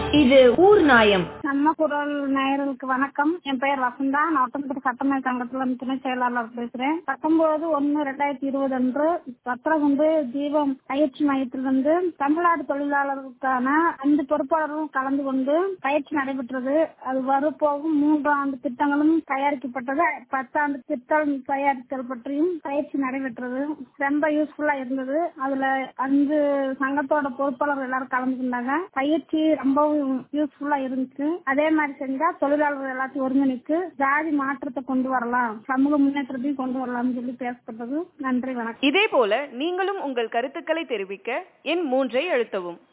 இது ஊர் நாயம் நம்ம குரல் நேயர்களுக்கு வணக்கம் என் பெயர் வசந்தா நான் ஒட்டம்பட்டு சட்டமன்ற சங்கத்துல இருந்து துணை செயலாளர் பேசுறேன் பத்தொன்பது ஒன்னு ரெண்டாயிரத்தி இருபது அன்று பத்திரகுண்டு தீபம் பயிற்சி மையத்திலிருந்து தமிழ்நாடு தொழிலாளர்களுக்கான ஐந்து பொறுப்பாளர்களும் கலந்து கொண்டு பயிற்சி நடைபெற்றது அது வரப்போகும் மூன்று ஆண்டு திட்டங்களும் தயாரிக்கப்பட்டது பத்தாண்டு திட்டம் தயாரித்தல் பற்றியும் பயிற்சி நடைபெற்றது ரொம்ப யூஸ்ஃபுல்லா இருந்தது அதுல அஞ்சு சங்கத்தோட பொறுப்பாளர் எல்லாரும் கலந்துக்கிட்டாங்க பயிற்சி ரொம்பவும் யூஸ்ஃபுல்லா இருந்துச்சு அதே மாதிரி செஞ்சா தொழிலாளர்கள் எல்லாத்தையும் ஒருங்கிணைத்து ஜாதி மாற்றத்தை கொண்டு வரலாம் சமூக முன்னேற்றத்தையும் கொண்டு வரலாம்னு சொல்லி பேசப்பட்டது நன்றி வணக்கம் இதே போல நீங்களும் உங்கள் கருத்துக்களை தெரிவிக்க எண் மூன்றை அழுத்தவும்